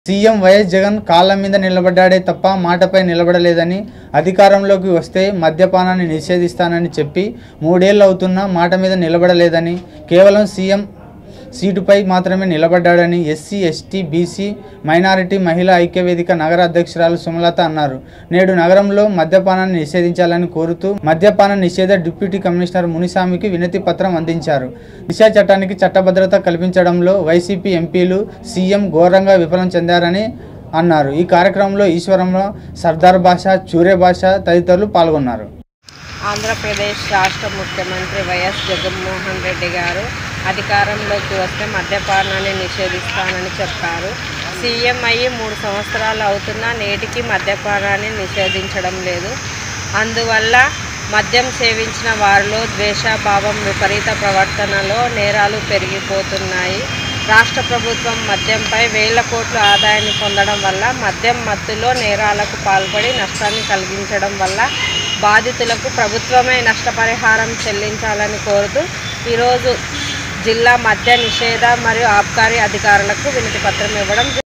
CM YS Jagan కాళ్ళ మీద నిలబడ్డాడే తప్ప మాటపై నిలబడలేదని అధికారంలోకి వస్తే మద్యపానాన్ని నిషేధిస్తానని చెప్పి మూడేళ్ళు అవుతున్నా మాట మీద నిలబడలేదని కేవలం సీఎం సీటుపై మాత్రమే నిలబడ్డాడని ఎస్సీ ఎస్టీ బీసీ మైనారిటీ మహిళా ఐక్యవేదిక నగర అధ్యక్షురాలు సుమలత అన్నారు నేడు నగరంలో మద్యపానాన్ని నిషేధించాలని కోరుతూ మద్యపాన నిషేధ డిప్యూటీ కమిషనర్ మునిస్వామికి వినతి పత్రం అందించారు దిశా చట్టానికి చట్టభద్రత కల్పించడంలో వైసీపీ ఎంపీలు సీఎం ఘోరంగా విఫలం చెందారని అన్నారు ఈ కార్యక్రమంలో ఈశ్వరంలో సర్దార్ భాష చూరే భాష తదితరులు పాల్గొన్నారు ఆంధ్రప్రదేశ్ రాష్ట్ర ముఖ్యమంత్రి వైఎస్ జగన్మోహన్ రెడ్డి గారు అధికారంలోకి వస్తే మద్యపానాన్ని నిషేధిస్తానని చెప్పారు సీఎం అయ్యి మూడు సంవత్సరాలు అవుతున్నా నేటికి మద్యపానాన్ని నిషేధించడం లేదు అందువల్ల మద్యం సేవించిన వారిలో ద్వేషభావం విపరీత ప్రవర్తనలో నేరాలు పెరిగిపోతున్నాయి రాష్ట్ర ప్రభుత్వం మద్యంపై వేల కోట్ల ఆదాయాన్ని పొందడం వల్ల మద్యం మత్తులో నేరాలకు పాల్పడి నష్టాన్ని కలిగించడం వల్ల బాధితులకు ప్రభుత్వమే నష్టపరిహారం చెల్లించాలని కోరుతూ ఈరోజు జిల్లా మద్య నిషేధ మరియు ఆబ్కారీ అధికారులకు వినతి పత్రం ఇవ్వడం